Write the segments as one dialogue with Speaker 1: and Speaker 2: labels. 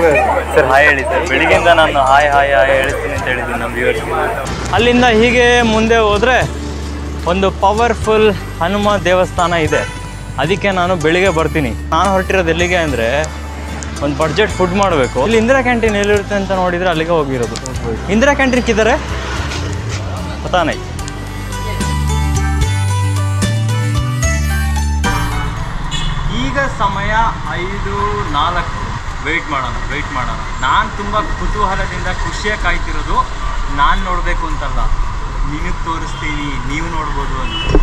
Speaker 1: Sir hi ಹೇಳಿ sir ಬೆಳಿಗ್ಗೆಯಿಂದ ನಾನು ಹಾಯ್ ಹಾಯ್ ಹಾಯ್ ಹೇಳ್ತೀನಿ ಅಂತ ಹೇಳಿದ್ದೀನಿ ನಮ್ಮ ವ್ಯೂವರ್ಸ್ಗೆ ಅಲ್ಲಿಂದ ಹೀಗೆ ಮುಂದೆ ಹೋದರೆ ಒಂದು ಪವರ್ಫುಲ್ ಹನುಮ ದೇವಸ್ಥಾನ ಇದೆ ಅದಕ್ಕೆ ನಾನು ಬೆಳಿಗ್ಗೆ ಬರ್ತೀನಿ ನಾನು ಹೊರಟಿರೋದು ಎಲ್ಲಿಗೆ ಅಂದರೆ ಒಂದು ಬಡ್ಜೆಟ್ ಫುಡ್ ಮಾಡಬೇಕು ಇಲ್ಲಿ ಇಂದಿರಾ ಕ್ಯಾಂಟೀನ್ ಎಲ್ಲಿರುತ್ತೆ ಅಂತ ನೋಡಿದರೆ ಅಲ್ಲಿಗೆ ಹೋಗಿರೋದು ಇಂದಿರಾ ಕ್ಯಾಂಟೀನ್ ಕಿದ್ದಾರೆ ಪತಾ ನೈ ಈಗ ಸಮಯ ಐದು ನಾಲ್ಕು ವೆಯ್ಟ್ ಮಾಡೋಣ ವೆಯ್ಟ್ ಮಾಡೋಣ ನಾನು ತುಂಬ ಕುತೂಹಲದಿಂದ ಖುಷಿಯಾಗಿ ಕಾಯ್ತಿರೋದು ನಾನು ನೋಡಬೇಕು ಅಂತಲ್ಲ ನಿನಗೆ ತೋರಿಸ್ತೀನಿ ನೀವು ನೋಡ್ಬೋದು ಅಂತ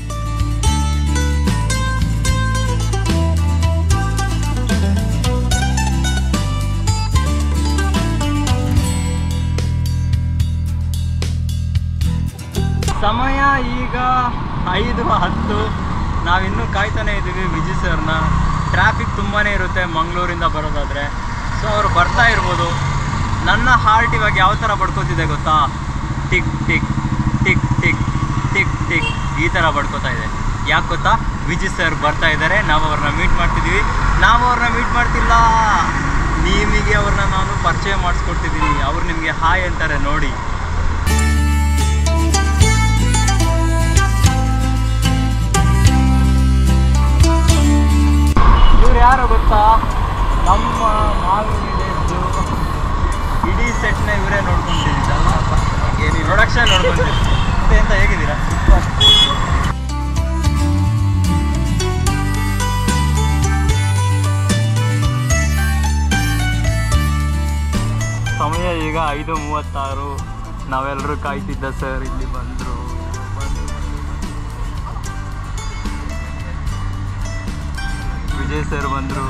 Speaker 1: ಸಮಯ ಈಗ ಐದು ಹತ್ತು ನಾವಿನ್ನೂ ಕಾಯ್ತಾನೆ ಇದ್ದೀವಿ ವಿಜಯ್ ಸರ್ನ ಟ್ರಾಫಿಕ್ ತುಂಬಾ ಇರುತ್ತೆ ಮಂಗಳೂರಿಂದ ಬರೋದಾದರೆ ಸೊ ಅವರು ಬರ್ತಾ ಇರ್ಬೋದು ನನ್ನ ಹಾರ್ಟ್ ಇವಾಗ ಯಾವ ಥರ ಬಡ್ಕೋತಿದೆ ಗೊತ್ತಾ tick tick tick tick tick tick ಈ ಥರ ಬಡ್ಕೋತಾ ಇದೆ ಯಾಕೆ ಗೊತ್ತಾ ವಿಜಯ್ ಸರ್ ಬರ್ತಾ ಇದ್ದಾರೆ ನಾವು ಅವ್ರನ್ನ ಮೀಟ್ ಮಾಡ್ತಿದ್ದೀವಿ ನಾವು ಅವ್ರನ್ನ ಮೀಟ್ ಮಾಡ್ತಿಲ್ಲ ನಿಮಗೆ ಅವ್ರನ್ನ ನಾನು ಪರಿಚಯ ಮಾಡಿಸ್ಕೊಡ್ತಿದ್ದೀನಿ ಅವ್ರು ನಿಮಗೆ ಹಾಯ್ ಅಂತಾರೆ ನೋಡಿ ಇವ್ರು ಯಾರು ಗೊತ್ತಾ ನಮ್ಮ ಮಾವಿನದ್ದು ಇಡೀ ಸೆಟ್ನ ಇವರೇ ನೋಡ್ಕೊಂಡಿದ್ದಲ್ಲ ಏನು ಇಂಟ್ರೊಡಕ್ಷನ್ ನೋಡ್ಕೊಂಡಿದ್ದೀವಿ ಮತ್ತೆ ಎಂತ ಹೇಗಿದ್ದೀರಾ ಸಮಯ ಈಗ ಐದು ಮೂವತ್ತಾರು ನಾವೆಲ್ಲರೂ ಕಾಯ್ತಿದ್ದ ಸರ್ ಇಲ್ಲಿ ಬಂದರು ವಿಜಯ್ ಸರ್ ಬಂದರು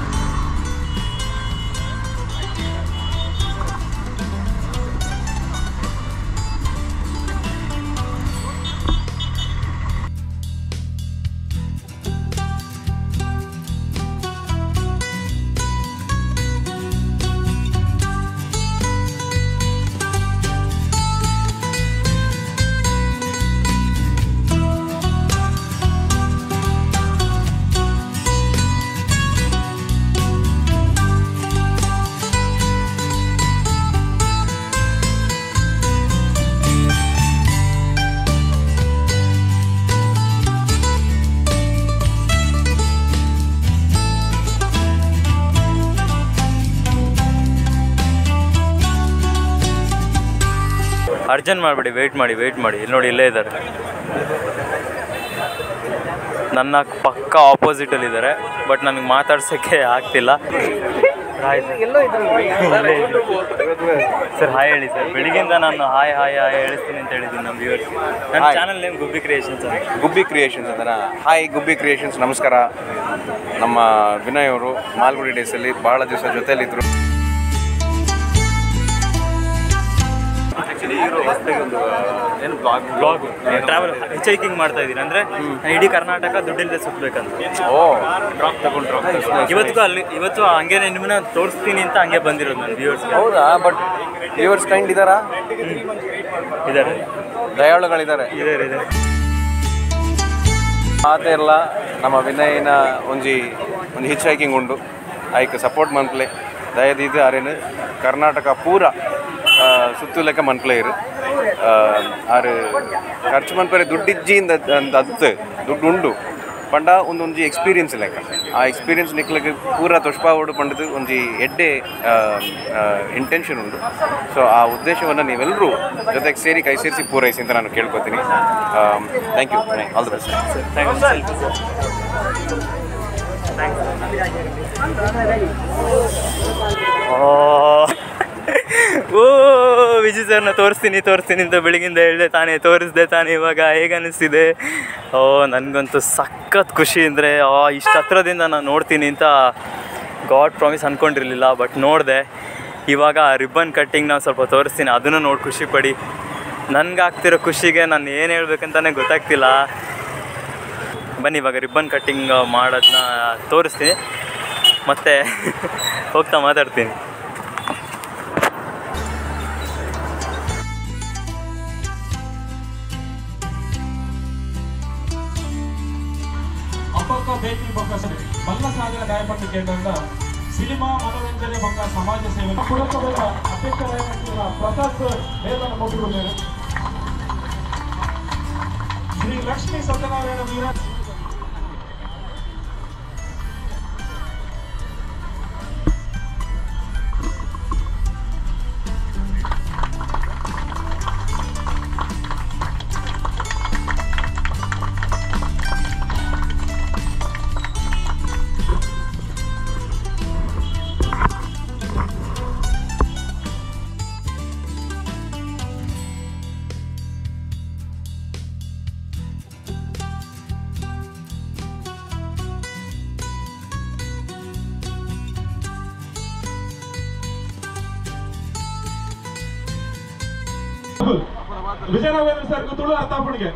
Speaker 1: ಅರ್ಜೆಂಟ್ ಮಾಡಿಬಿಡಿ ವೆಯ್ಟ್ ಮಾಡಿ ವೆಯ್ಟ್ ಮಾಡಿ ಇಲ್ಲಿ ನೋಡಿ ಇಲ್ಲೇ ಇದ್ದಾರೆ ನನ್ನ ಪಕ್ಕ ಆಪೋಸಿಟಲ್ಲಿ ಇದ್ದಾರೆ ಬಟ್ ನನಗೆ ಮಾತಾಡ್ಸೋಕ್ಕೆ ಆಗ್ತಿಲ್ಲ ಸರ್ ಹಾಯ್ ಹೇಳಿ ಸರ್ ಬೆಳಿಗ್ಗೆಯಿಂದ ನಾನು ಹಾಯ್ ಹಾಯ್ ಹಾಯ್ ಹೇಳಿಸ್ತೀನಿ ಅಂತ ಹೇಳಿದ್ದೀನಿ ನಮ್ಮ ವ್ಯೂವರ್ಸ್ ನನ್ನ
Speaker 2: Hi.
Speaker 1: Channel name Gubbi creations ಅಂತ
Speaker 2: ಗುಬ್ಬಿ ಕ್ರಿಯೇಷನ್ಸ್ ಅಂತನಾ ಹಾಯ್ ಗುಬ್ಬಿ ಕ್ರಿಯೇಷನ್ಸ್ ನಮಸ್ಕಾರ ನಮ್ಮ ವಿನಯ್ ಅವರು ಮಾಲ್ಗುಡಿ ಡೇಸಲ್ಲಿ ಭಾಳ ದಿವಸ ಜೊತೆಯಲ್ಲಿದ್ದರು ಆ್ಯಕ್ಚುಲಿ ಇವರು ಹೊಸದಾಗಿ ಒಂದು ಏನು blog
Speaker 1: blog travel hitch hiking ಮಾಡ್ತಾ ಇದ್ದೀನಿ ಅಂದರೆ ಇಡೀ ಕರ್ನಾಟಕ ದುಡ್ಡಿಲ್ಲದೆ ಸುತ್ತಬೇಕಂತ
Speaker 2: ಓ
Speaker 1: ಡ್ರಾಪ್ ತಗೊಂಡು ಡ್ರಾಪ್ ಇವತ್ತಿಗೂ ಅಲ್ಲಿ ಇವತ್ತು ಹಂಗೆ ನಿಮ್ಮನ್ನ ತೋರಿಸ್ತೀನಿ ಅಂತ ಹಂಗೆ ಬಂದಿರೋದು ನನ್ನ ವ್ಯೂವರ್ಸ್ಗೆ
Speaker 2: ಹೌದಾ ಬಟ್ ವ್ಯೂವರ್ಸ್ ಕೈಂಡ್ ಇದ್ದಾರಾ
Speaker 1: ಇದ್ದಾರೆ
Speaker 2: ದಯಾಳುಗಳಿದ್ದಾರೆ
Speaker 1: ಇದ್ದಾರೆ ಇದೆ
Speaker 2: ಮಾತೇ ಇಲ್ಲ ನಮ್ಮ ವಿನಯನ ಒಂಜಿ ಒಂದು ಹಿಚ್ ಹೈಕಿಂಗ್ ಉಂಡು ಐಕ್ ಸಪೋರ್ಟ್ ಮನ್ಪ್ಲೆ ದಯದಿದ್ದು ಅರೇನು ಕರ್ನಾಟಕ ಪೂರ ಆ, ಸುತ್ತು ಲೆಕ್ಕ ಮನ್ಪ್ಲೆ ಇರು ಆ, ಆರು ಖರ್ಚು ಮನ್ಪರೆ ದುಡ್ಡಿಜ್ಜಿಂದ ಅಂತ ಅತ್ತು ದುಡ್ಡು ಉಂಡು ಪಂಡ ಒಂದು ಒಂಜಿ ಎಕ್ಸ್ಪೀರಿಯನ್ಸ್ ಲೆಕ್ಕ ಆ ಎಕ್ಸ್ಪೀರಿಯನ್ಸ್ ನಿಕ್ಲಕ್ಕೆ ಪೂರ ತುಷ್ಪಾವಡು ಪಂಡದು ಒಂಜಿ ಎಡ್ಡೆ ಇಂಟೆನ್ಷನ್ ಉಂಟು ಸೊ ಆ ಉದ್ದೇಶವನ್ನು ನೀವೆಲ್ಲರೂ ಜೊತೆಗೆ ಸೇರಿ ಕೈ ಸೇರಿಸಿ ಪೂರೈಸಿ ಅಂತ ನಾನು ಕೇಳ್ಕೊತೀನಿ thank you all the best
Speaker 1: thank you ಓ ವಿಜಯ್ ಸರ್ನ ತೋರಿಸ್ತೀನಿ ತೋರಿಸ್ತೀನಿ ಅಂತ ಬೆಳಗಿಂದ ಹೇಳಿದೆ ತಾನೇ ತೋರಿಸ್ದೆ ತಾನೇ ಇವಾಗ ಹೇಗೆ ಅನ್ನಿಸ್ತಿದೆ ಓ ನನಗಂತೂ ಸಖತ್ ಖುಷಿ ಅಂದರೆ ಇಷ್ಟು ಹತ್ರದಿಂದ ನಾನು ನೋಡ್ತೀನಿ ಅಂತ ಗಾಡ್ ಪ್ರಾಮಿಸ್ ಅಂದ್ಕೊಂಡಿರಲಿಲ್ಲ ಬಟ್ ನೋಡಿದೆ ಇವಾಗ ರಿಬ್ಬನ್ ಕಟ್ಟಿಂಗ್ ನಾವು ಸ್ವಲ್ಪ ತೋರಿಸ್ತೀನಿ ಅದನ್ನು ನೋಡಿ ಖುಷಿ ಪಡಿ ನನಗಾಗ್ತಿರೋ ಖುಷಿಗೆ ನಾನು ಏನು ಹೇಳ್ಬೇಕಂತಾನೆ ಗೊತ್ತಾಗ್ತಿಲ್ಲ ಬನ್ನಿ ಇವಾಗ ರಿಬ್ಬನ್ ಕಟ್ಟಿಂಗ್ ಮಾಡೋದನ್ನ ತೋರಿಸ್ತೀನಿ ಮತ್ತು ಹೋಗ್ತಾ ಮಾತಾಡ್ತೀನಿ
Speaker 3: ಅಪ್ಪಕ್ಕ ಬೇಕರಿ ಪಕ್ಕ ಸರಿ ಮಲ್ಲ ಸಾಗರ ಗಾಯಪಟ್ಟು ಕೇಂದ್ರದ ಸಿನಿಮಾ ಮನೋರಂಜನೆ ಮತ್ತು ಸಮಾಜ ಸೇವೆ ಪುರಸಭೆಯ ಅಧ್ಯಕ್ಷರಾಗಿರುವ ಪ್ರಸಾದ್ ಸರ್ ನೇರವನ್ನು ಕೊಟ್ಟಿರುತ್ತಾರೆ ಶ್ರೀ ಲಕ್ಷ್ಮೀ ಸತ್ಯನಾರಾಯಣ ವೀರ ವಿಜಯನಗರ ಸರ್ ತುಳು ಅರ್ಥಾಪಣಿಗೆ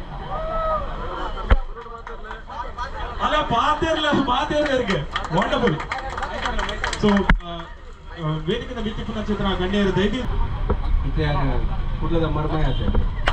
Speaker 3: ಅಲ್ಲ ಪಾತೇರ್ಲ ಪಾತೇರ್ಗೆ ವಂಡರ್ಫುಲ್ ಸೊ ವೇದಿಕೆಯ ಭಿತ್ತಿಪುನ ಚಿತ್ರ ಗಣ್ಯರು ದೈವಿ
Speaker 4: ಇತ್ತೆ ಕುಡ್ಲದ ಮರ್ಮ ಆಯ್ತು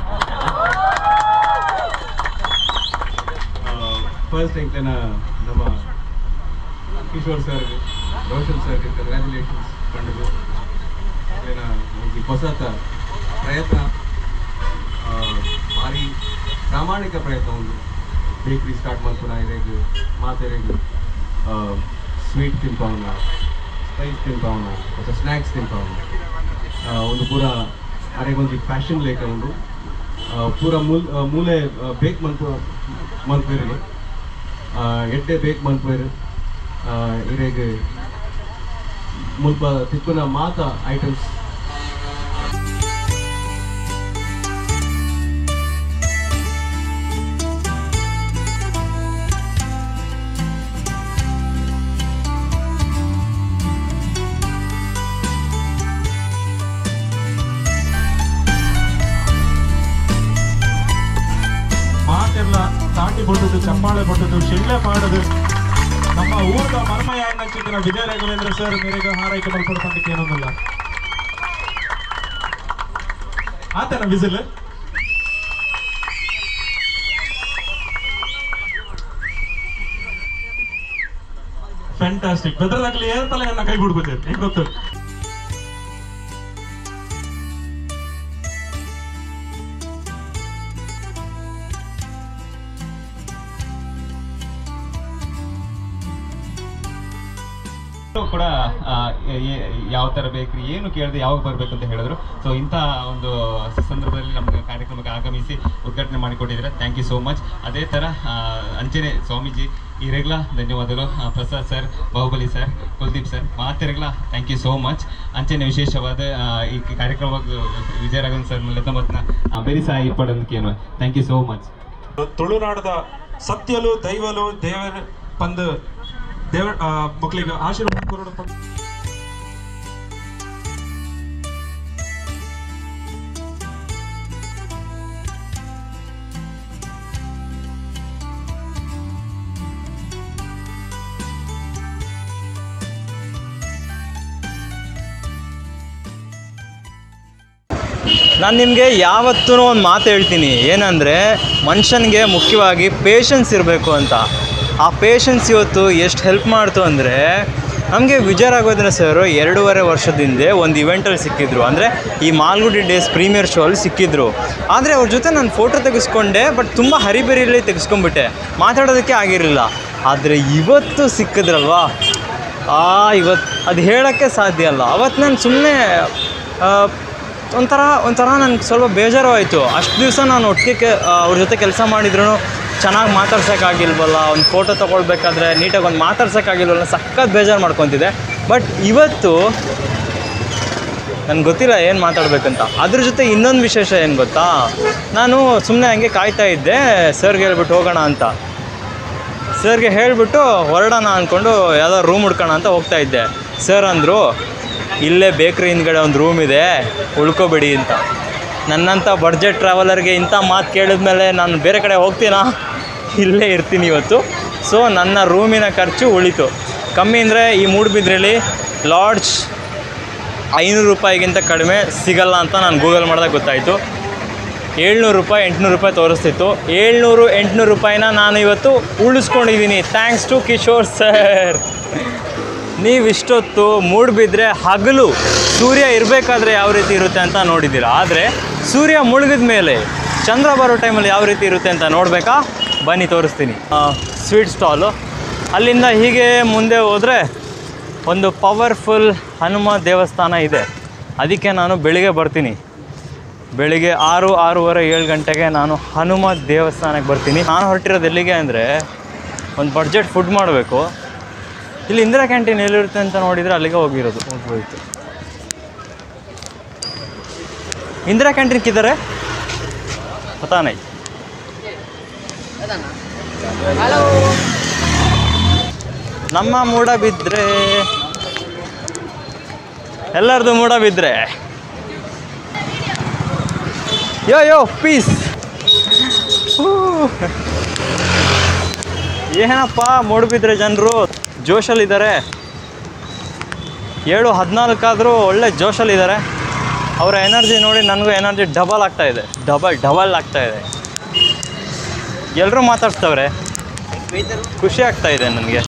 Speaker 4: ಫಸ್ಟ್ ಇಂಕ್ಲೇನ ನಮ್ಮ Kishore sir Roshan sir congratulations ಕಂಡು ಏನ ಒಂದು ಹೊಸತ ಪ್ರಯತ್ನ ಆ, ಭಾರಿ ಪ್ರಾಮಾಣಿಕ ಪ್ರಯತ್ನ ಒಂದು ಬೇಕ್ರಿ ಸ್ಟಾರ್ಟ್ ಮಾಡ್ಕೊಳ ಇರೇಗು ಮಾತೆರೆಗು ಸ್ವೀಟ್ ತಿಂಪವನ ಸ್ಪೈಸ್ ತಿಂಪವನ ಮತ್ತು ಸ್ನ್ಯಾಕ್ಸ್ ತಿಂಪವನ ಆ, ಒಂದು ಪೂರ ಅರೆಗೊಂದು ಫ್ಯಾಷನ್ ಲೇಕ ಉಂಡು ಆ, ಪೂರ ಮೂಲ್ ಆ, ಮೂಲೆ ಬೇಕ್ ಮನ್ಪು ಮನ್ಪೇರು ಎಡ್ಡೆ ಬೇಕ್ ಮನ್ಪೇರು ಇರೇಗ್ ಮುಲ್ಪ ತಿಕ್ಕುನ ಮಾತ ಐಟಮ್ಸ್
Speaker 3: ಮಾತೆಲ್ಲ ತಾಟಿ ಬೊಟ್ಟದು ಚಪ್ಪಾಳೆ ಬೊಟ್ಟದು ಶಿಳ್ಳೆ ಪಾಡದು ನಮ್ಮ ಊರದ ಮರ್ಮಯ ಚಿತ್ರ ವಿಜಯ ರಾಘವೇಂದ್ರ ಸರ್ ಮೇರೆಗೆ ಹಾರೈಕೆ ಮಲ್ಪಡ್ಕೊಂಡಕ್ಕೆ ಏನೊಂದಿಲ್ಲ ಆತನ ವಿಸಿಲ್ ಫ್ಯಾಂಟಾಸ್ಟಿಕ್ ಬೆದರದಾಗ್ಲಿ ಏರ್ತಲ್ಲ ನನ್ನ ಕೈ ಬಿಡ್ಬೋದು ಹೆಂಗ್ ಗೊತ್ತು
Speaker 5: ಕೂಡ ಆ, ಏ- ಯಾವ ತರ ಬೇಕ್ರಿ ಏನು ಕೇಳದೆ ಯಾವಾಗ ಬರ್ಬೇಕು ಅಂತ ಹೇಳಿದ್ರು ಸೊ ಇಂಥ ಒಂದು ಸಂದರ್ಭದಲ್ಲಿ ನಮ್ಮ ಕಾರ್ಯಕ್ರಮಕ್ಕೆ ಆಗಮಿಸಿ ಉದ್ಘಾಟನೆ ಮಾಡಿಕೊಟ್ಟಿದ್ದಾರೆ ಥ್ಯಾಂಕ್ ಯು ಸೋ ಮಚ್ ಅದೇ ತರ ಆ, ಅಂಜನೆ ಸ್ವಾಮೀಜಿ ಇರೆಗ್ಲ ಧನ್ಯವಾದಗಳು ಆ, Prasad sir Bahubali sir Kuldeep sir ಮಾತೆರೆಗ್ಲ ಥ್ಯಾಂಕ್ ಯು ಸೋ ಮಚ್ ಅಂಚನೆ ವಿಶೇಷವಾದ ಆ, ಈ ಕಾರ್ಯಕ್ರಮ ವಿಜಯರಾಘವನ್ ಸರ್ ಲೆತ್ತಮತ್ನ ಬೆರಿ ಸಾಯಿ ಇಪ್ಪಡೋದಕ್ಕೆ ಥ್ಯಾಂಕ್ ಯು ಸೋ ಮಚ್
Speaker 3: ತುಳುನಾಡದ ಸತ್ಯಲು ದೈವಲು ದೇವರ ಪಂದ್ ದೇವ ಆ, ಮಕ್ಕಳಿಗೆ ಆಶೀರ್ವಾದ ಕೊರೋಡು ಪಂದ್
Speaker 1: ನಾನು ನಿಮಗೆ ಯಾವತ್ತೂ ಒಂದು ಮಾತು ಹೇಳ್ತೀನಿ ಏನಂದರೆ ಮನುಷ್ಯನಿಗೆ ಮುಖ್ಯವಾಗಿ ಪೇಷನ್ಸ್ ಇರಬೇಕು ಅಂತ ಆ ಪೇಷನ್ಸ್ ಇವತ್ತು ಎಷ್ಟು ಹೆಲ್ಪ್ ಮಾಡ್ತು ಅಂದರೆ ನಮಗೆ ವಿಜಯ ರಾಘವೇಂದ್ರ ಸರ್ ಎರಡೂವರೆ ವರ್ಷದ ಹಿಂದೆ ಒಂದು ಇವೆಂಟಲ್ಲಿ ಸಿಕ್ಕಿದ್ರು ಅಂದರೆ ಈ ಮಾಲ್ಗುಡಿ ಡೇಸ್ ಪ್ರೀಮಿಯರ್ ಶೋ ಅಲ್ಲಿ ಸಿಕ್ಕಿದ್ರು ಆದರೆ ಅವ್ರ ಜೊತೆ ನಾನು ಫೋಟೋ ತೆಗೆಸ್ಕೊಂಡೆ ಬಟ್ ತುಂಬ ಹರಿಬರಿಯಲ್ಲಿ ತೆಗೆಸ್ಕೊಂಡ್ಬಿಟ್ಟೆ ಮಾತಾಡೋದಕ್ಕೆ ಆಗಿರಲಿಲ್ಲ ಆದರೆ ಇವತ್ತು ಸಿಕ್ಕಿದ್ರಲ್ವಾ ಆ ಇವತ್ತು ಅದು ಹೇಳೋಕ್ಕೆ ಸಾಧ್ಯ ಅಲ್ಲ ಅವತ್ತು ನಾನು ಸುಮ್ಮನೆ ಒಂಥರ ಒಂಥರ ನನಗೆ ಸ್ವಲ್ಪ ಬೇಜಾರು ಆಯಿತು ಅಷ್ಟು ದಿವಸ ನಾನು ಒಟ್ಟಿಗೆ ಕೆ ಅವ್ರ ಜೊತೆ ಕೆಲಸ ಮಾಡಿದ್ರು ಚೆನ್ನಾಗಿ ಮಾತಾಡ್ಸೋಕ್ಕಾಗಿಲ್ವಲ್ಲ ಒಂದು ಫೋಟೋ ತೊಗೊಳ್ಬೇಕಾದ್ರೆ ನೀಟಾಗಿ ಒಂದು ಮಾತಾಡ್ಸೋಕ್ಕಾಗಿಲ್ವಲ್ಲ ಸಖತ್ ಬೇಜಾರು ಮಾಡ್ಕೊತಿದ್ದೆ ಬಟ್ ಇವತ್ತು ನನಗೆ ಗೊತ್ತಿಲ್ಲ ಏನು ಮಾತಾಡಬೇಕಂತ ಅದ್ರ ಜೊತೆ ಇನ್ನೊಂದು ವಿಶೇಷ ಏನು ಗೊತ್ತಾ ನಾನು ಸುಮ್ಮನೆ ಹಂಗೆ ಕಾಯ್ತಾ ಇದ್ದೆ ಸರ್ಗೆ ಹೇಳ್ಬಿಟ್ಟು ಹೋಗೋಣ ಅಂತ ಸರ್ಗೆ ಹೇಳಿಬಿಟ್ಟು ಹೊರಡೋಣ ಅಂದ್ಕೊಂಡು ಯಾವುದೋ ರೂಮ್ ಹುಡ್ಕೋಣ ಅಂತ ಹೋಗ್ತಾ ಇದ್ದೆ ಸರ್ ಅಂದರು ಇಲ್ಲೇ ಬೇಕ್ರಿ ಹಿಂದ್ಗಡೆ ಒಂದು ರೂಮ್ ಇದೆ ಉಳ್ಕೊಬೇಡಿ ಅಂತ ನನ್ನಂಥ ಬಡ್ಜೆಟ್ ಟ್ರಾವೆಲರ್ಗೆ ಇಂಥ ಮಾತು ಕೇಳಿದ್ಮೇಲೆ ನಾನು ಬೇರೆ ಕಡೆ ಹೋಗ್ತೀನಾ ಇಲ್ಲೇ ಇರ್ತೀನಿ ಇವತ್ತು ಸೊ ನನ್ನ ರೂಮಿನ ಖರ್ಚು ಉಳಿತು ಕಮ್ಮಿ ಅಂದರೆ ಈ ಮೂಡುಬಿದ್ರೆಯಲ್ಲಿ ಲಾಡ್ಜ್ ಐನೂರು ರೂಪಾಯಿಗಿಂತ ಕಡಿಮೆ ಸಿಗಲ್ಲ ಅಂತ ನಾನು ಗೂಗಲ್ ಮಾಡಿದಾಗ ಗೊತ್ತಾಯಿತು ಏಳ್ನೂರು ರೂಪಾಯಿ ಎಂಟುನೂರು ರೂಪಾಯಿ ತೋರಿಸ್ತಿತ್ತು ಏಳ್ನೂರು ಎಂಟುನೂರು ರೂಪಾಯಿನ ನಾನು ಇವತ್ತು ಉಳಿಸ್ಕೊಂಡಿದ್ದೀನಿ ಥ್ಯಾಂಕ್ಸ್ ಟು ಕಿಶೋರ್ ಸರ್ ನೀವಿಷ್ಟೊತ್ತು ಮೂಡ್ಬಿದ್ರೆ ಹಗಲು ಸೂರ್ಯ ಇರಬೇಕಾದ್ರೆ ಯಾವ ರೀತಿ ಇರುತ್ತೆ ಅಂತ ನೋಡಿದ್ದೀರಾ ಆದರೆ ಸೂರ್ಯ ಮುಳುಗಿದ ಮೇಲೆ ಚಂದ್ರ ಬರೋ ಟೈಮಲ್ಲಿ ಯಾವ ರೀತಿ ಇರುತ್ತೆ ಅಂತ ನೋಡಬೇಕಾ ಬನ್ನಿ ತೋರಿಸ್ತೀನಿ ಸ್ವೀಟ್ ಸ್ಟಾಲು ಅಲ್ಲಿಂದ ಹೀಗೆ ಮುಂದೆ ಹೋದರೆ ಒಂದು ಪವರ್ಫುಲ್ ಹನುಮ ದೇವಸ್ಥಾನ ಇದೆ ಅದಕ್ಕೆ ನಾನು ಬೆಳಿಗ್ಗೆ ಬರ್ತೀನಿ ಬೆಳಿಗ್ಗೆ ಆರು ಆರೂವರೆ ಏಳು ಗಂಟೆಗೆ ನಾನು ಹನುಮ ದೇವಸ್ಥಾನಕ್ಕೆ ಬರ್ತೀನಿ ನಾನು ಹೊರಟಿರೋದು ಎಲ್ಲಿಗೆ ಅಂದರೆ ಒಂದು ಬಡ್ಜೆಟ್ ಫುಡ್ ಮಾಡಬೇಕು ಇಲ್ಲಿ ಇಂದಿರಾ ಕ್ಯಾಂಟೀನ್ ಎಲ್ಲಿರುತ್ತೆ ಅಂತ ನೋಡಿದರೆ ಅಲ್ಲಿಗೆ ಹೋಗಿರೋದು ಹೋಗ್ಬೋಯ್ತು ಇಂದಿರಾ ಕ್ಯಾಂಟೀನ್ ಕಿದ್ದಾರೆ ಪತಾ ನೈ ನಮ್ಮ ಮೂಡ ಬಿದ್ದರೆ ಎಲ್ಲರದು ಮೂಡ ಬಿದ್ದರೆ ಯೋ ಯೋ ಪೀಸ್ ಏನಪ್ಪ ಮೂಡ್ಬಿದ್ರೆ ಜನರು ಜೋಶಲ್ಲಿದ್ದಾರೆ ಏಳು ಹದಿನಾಲ್ಕಾದರೂ ಒಳ್ಳೆ ಜೋಶಲ್ಲಿದ್ದಾರೆ ಅವರ ಎನರ್ಜಿ ನೋಡಿ ನನಗೂ ಎನರ್ಜಿ ಡಬಲ್ ಆಗ್ತಾ ಇದೆ ಡಬಲ್ ಡಬಲ್ ಆಗ್ತಾ ಇದೆ ಎಲ್ಲರೂ ಮಾತಾಡ್ಸ್ತವ್ರೆ ಖುಷಿ ಆಗ್ತಾ ಇದೆ ನನಗೆ